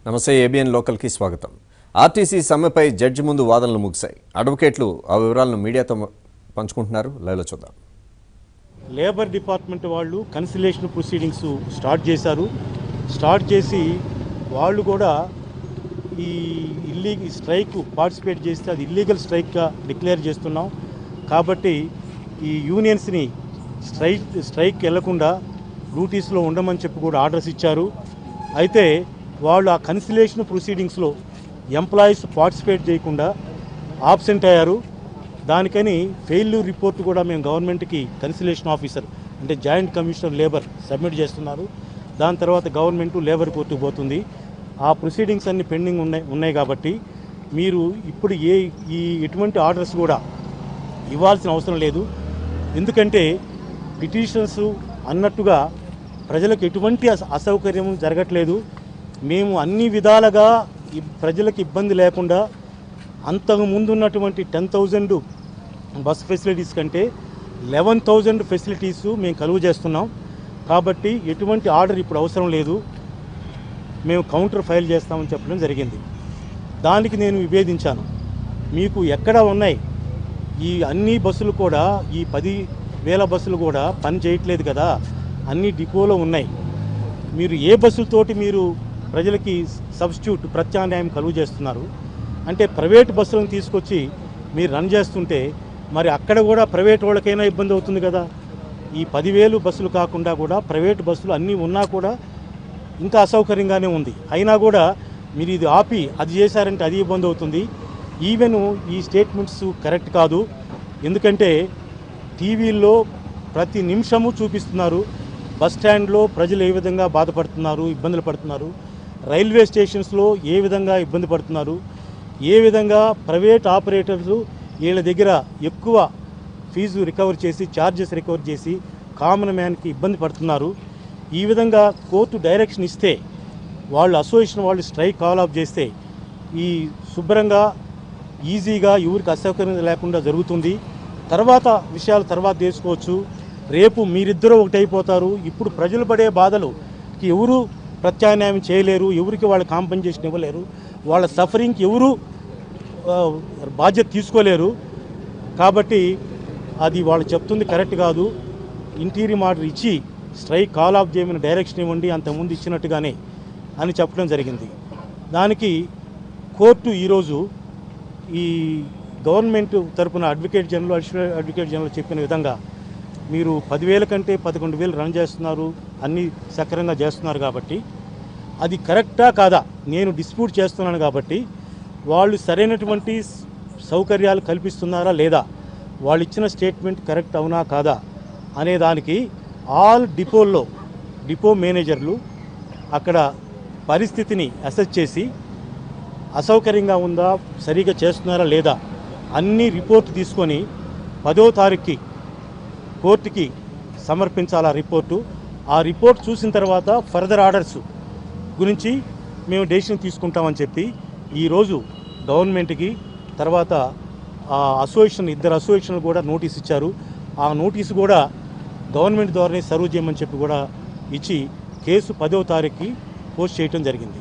నమస్తే ఏబిఎన్ లోకల్కి స్వాగతం RTC సమ్మెపై judge ముందు వాదనలు ముగిశాయి అడ్వకేట్లు ఆ వివరాలను మీడియాతో పంచుకుంటున్నారు లైవ్లో చూద్దాం లేబర్ డిపార్ట్మెంట్ వాళ్ళు కన్సిలేషన్ ప్రొసీడింగ్స్ స్టార్ట్ చేశారు స్టార్ట్ చేసి వాళ్ళు కూడా ఈ ఇల్లీ స్ట్రైక్ పార్టిసిపేట్ చేస్తే అది ఇల్లీగల్ స్ట్రైక్గా డిక్లేర్ చేస్తున్నాం కాబట్టి ఈ యూనియన్స్ని స్ట్రైక్ స్ట్రైక్ వెళ్లకుండా డ్యూటీస్లో ఉండమని చెప్పి కూడా ఆర్డర్స్ ఇచ్చారు అయితే వాళ్ళు ఆ కన్సిలేషన్ ప్రొసీడింగ్స్లో ఎంప్లాయీస్ పార్టిసిపేట్ చేయకుండా ఆబ్సెంట్ అయ్యారు దానికని ఫెయిల్యూర్ రిపోర్ట్ కూడా మేము గవర్నమెంట్కి కన్సిలేషన్ ఆఫీసర్ అంటే జాయింట్ కమిషనర్ లేబర్ సబ్మిట్ చేస్తున్నారు దాని తర్వాత గవర్నమెంట్ లేబర్ కోర్టుకు పోతుంది ఆ ప్రొసీడింగ్స్ అన్ని పెండింగ్ ఉన్నాయి ఉన్నాయి కాబట్టి మీరు ఇప్పుడు ఏ ఈ ఎటువంటి ఆర్డర్స్ కూడా ఇవ్వాల్సిన అవసరం లేదు ఎందుకంటే పిటిషన్స్ అన్నట్టుగా ప్రజలకు ఎటువంటి అస- అసౌకర్యం జరగట్లేదు మేము అన్ని విధాలుగా ఈ ప్రజలకు ఇబ్బంది లేకుండా అంతకు ముందు ఉన్నటువంటి టెన్ థౌజండ్ బస్ ఫెసిలిటీస్ కంటే లెవెన్ థౌజండ్ ఫెసిలిటీస్ మేము కలుగు చేస్తున్నాం కాబట్టి ఎటువంటి ఆర్డర్ ఇప్పుడు అవసరం లేదు మేము కౌంటర్ ఫైల్ చేస్తామని చెప్పడం జరిగింది దానికి నేను విభేదించాను మీకు ఎక్కడ ఉన్నాయి ఈ అన్ని బస్సులు కూడా ఈ పది వేల బస్సులు కూడా పని చేయట్లేదు కదా అన్ని డిపోలో ఉన్నాయి మీరు ఏ బస్సులతోటి మీరు ప్రజలకి సబ్స్టిట్యూట్ ప్రత్యామ్నాయం కలుగు చేస్తున్నారు అంటే ప్రైవేట్ బస్సులను తీసుకొచ్చి మీరు రన్ చేస్తుంటే మరి అక్కడ కూడా ప్రైవేట్ వాళ్ళకైనా ఇబ్బంది అవుతుంది కదా ఈ పదివేలు బస్సులు కాకుండా కూడా ప్రైవేట్ బస్సులు అన్నీ ఉన్నా కూడా ఇంకా అసౌకర్యంగానే ఉంది అయినా కూడా మీరు ఇది ఆపి అది చేశారంటే అది ఇబ్బంది అవుతుంది ఈవెన్ ఈ స్టేట్మెంట్స్ కరెక్ట్ కాదు ఎందుకంటే టీవీల్లో ప్రతి నిమిషము చూపిస్తున్నారు బస్ స్టాండ్లో ప్రజలు ఏ విధంగా బాధపడుతున్నారు ఇబ్బందులు పడుతున్నారు రైల్వే స్టేషన్స్లో ఏ విధంగా ఇబ్బంది పడుతున్నారు ఏ విధంగా ప్రైవేట్ ఆపరేటర్స్ వీళ్ళ దగ్గర ఎక్కువ ఫీజు రికవర్ చేసి ఛార్జెస్ రికవర్ చేసి కామన్ మ్యాన్కి ఇబ్బంది పడుతున్నారు ఈ విధంగా కోర్టు డైరెక్షన్ ఇస్తే వాళ్ళు అసోసియేషన్ వాళ్ళు స్ట్రైక్ కాల్ ఆఫ్ చేస్తే ఈ శుభ్రంగా ఈజీగా ఎవరికి అసౌకర్యం లేకుండా జరుగుతుంది తర్వాత విషయాలు తర్వాత చేసుకోవచ్చు రేపు మీరిద్దరూ ఒకటైపోతారు ఇప్పుడు ప్రజలు పడే బాధలుకి ఎవరు ప్రత్యామ్నాయం చేయలేరు ఎవరికి వాళ్ళ కాంపెన్సేషన్ ఇవ్వలేరు వాళ్ళ సఫరింగ్కి ఎవరు ఆ, బాధ్యత తీసుకోలేరు కాబట్టి అది వాళ్ళు చెప్తుంది కరెక్ట్ కాదు ఇంటీరియం ఆర్డర్ ఇచ్చి స్ట్రైక్ కాల్ ఆఫ్ చేయమని డైరెక్షన్ ఇవ్వండి అంతకుముందు ఇచ్చినట్టుగానే అని చెప్పడం జరిగింది దానికి కోర్టు ఈరోజు ఈ గవర్నమెంట్ తరపున advocate general additional advocate general చెప్పిన విధంగా మీరు పదివేల కంటే పదకొండు వేలు రన్ చేస్తున్నారు అన్నీ సక్రంగా చేస్తున్నారు కాబట్టి అది కరెక్టా కాదా నేను డిస్ప్యూట్ చేస్తున్నాను కాబట్టి వాళ్ళు సరైనటువంటి సౌకర్యాలు కల్పిస్తున్నారా లేదా వాళ్ళు ఇచ్చిన స్టేట్మెంట్ కరెక్ట్ అవునా కాదా అనే దానికి ఆల్ డిపోల్లో డిపో మేనేజర్లు అక్కడ పరిస్థితిని అసెస్ చేసి అసౌకర్యంగా ఉందా సరిగా చేస్తున్నారా లేదా అన్ని రిపోర్ట్ తీసుకొని పదో తారీఖుకి కోర్టుకి సమర్పించాలి ఆ రిపోర్టు ఆ రిపోర్ట్ చూసిన తర్వాత ఫర్దర్ ఆర్డర్స్ గురించి మేము డెసిషన్ తీసుకుంటామని చెప్పి ఈరోజు గవర్నమెంట్కి తర్వాత ఆ అసోసియేషన్ ఇద్దరు అసోసియేషన్లు కూడా నోటీస్ ఇచ్చారు ఆ నోటీసు కూడా గవర్నమెంట్ ద్వారానే సర్వ్ చేయమని చెప్పి కూడా ఇచ్చి కేసు పదవ తారీఖుకి పోస్ట్ చేయడం జరిగింది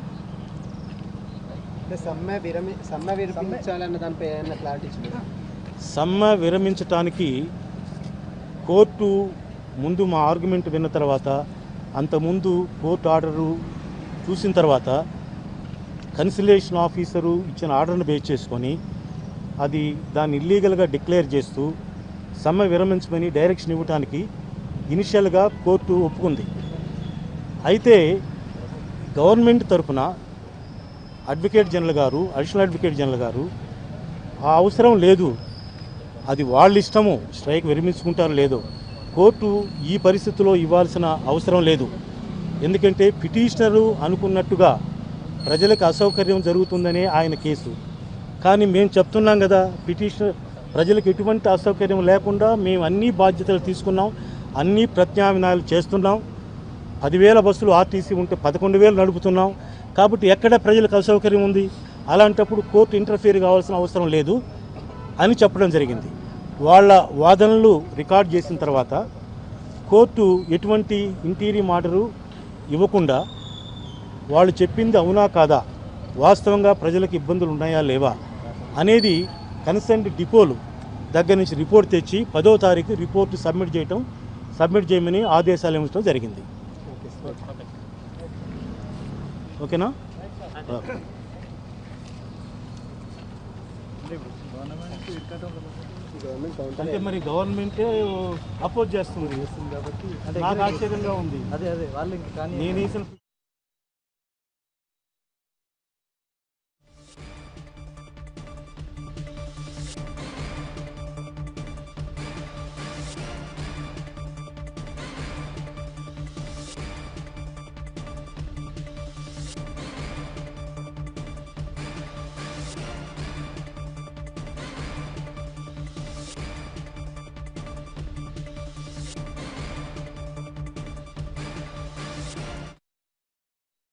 అంటే సమ్మె విరమి సమ్మె విరమించాలన్న దానిపై ఏమైనా క్లారిటీ ఇచ్చిందా సమ్మె విరమించటానికి కోర్టు ముందు మా ఆర్గ్యుమెంట్ విన్న తర్వాత అంతకుముందు కోర్టు ఆర్డరు చూసిన తర్వాత కన్సిలేషన్ ఆఫీసరు ఇచ్చిన ఆర్డర్ను బేస్ చేసుకొని అది దాన్ని ఇల్లీగల్గా డిక్లేర్ చేస్తూ సమ్మె విరమించమని డైరెక్షన్ ఇవ్వడానికి ఇనిషియల్గా కోర్టు ఒప్పుకుంది అయితే గవర్నమెంట్ తరపున అడ్వకేట్ జనరల్ గారు అడిషనల్ అడ్వకేట్ జనరల్ గారు ఆ అవసరం లేదు అది వాళ్ళ ఇష్టము స్ట్రైక్ విరమించుకుంటారో లేదో కోర్టు ఈ పరిస్థితిలో ఇవ్వాల్సిన అవసరం లేదు ఎందుకంటే పిటిషనరు అనుకున్నట్టుగా ప్రజలకు అసౌకర్యం జరుగుతుందనే ఆయన కేసు కానీ మేము చెప్తున్నాం కదా పిటిషనర్ ప్రజలకు ఎటువంటి అసౌకర్యం లేకుండా మేము అన్ని బాధ్యతలు తీసుకున్నాం అన్ని ప్రత్యామ్నాయాలు చేస్తున్నాం పదివేల బస్సులు ఆర్టీసీ ఉంటే పదకొండు వేలు నడుపుతున్నాం కాబట్టి ఎక్కడ ప్రజలకు అసౌకర్యం ఉంది అలాంటప్పుడు కోర్టు ఇంటర్ఫియర్ కావాల్సిన అవసరం లేదు అని చెప్పడం జరిగింది వాళ్ళ వాదనలు రికార్డ్ చేసిన తర్వాత కోర్టు ఎటువంటి ఇంటీరియం ఆర్డరు ఇవ్వకుండా వాళ్ళు చెప్పింది అవునా కాదా వాస్తవంగా ప్రజలకు ఇబ్బందులు ఉన్నాయా లేవా అనేది కన్సర్న్ డిపోలు దగ్గర నుంచి రిపోర్ట్ తెచ్చి పదో తారీఖు రిపోర్ట్ సబ్మిట్ చేయటం సబ్మిట్ చేయమని ఆదేశాలు ఇవ్వడం జరిగింది ఓకేనా గవర్నమెంట్ కౌంటర్ అంటే మరి గవర్నమెంటే అపోజ్ చేస్తుంది కాబట్టి నాకు ఆశ్చర్యంగా ఉంది అదే అదే వాళ్ళు ఇంకా కానీ నేను వేసిన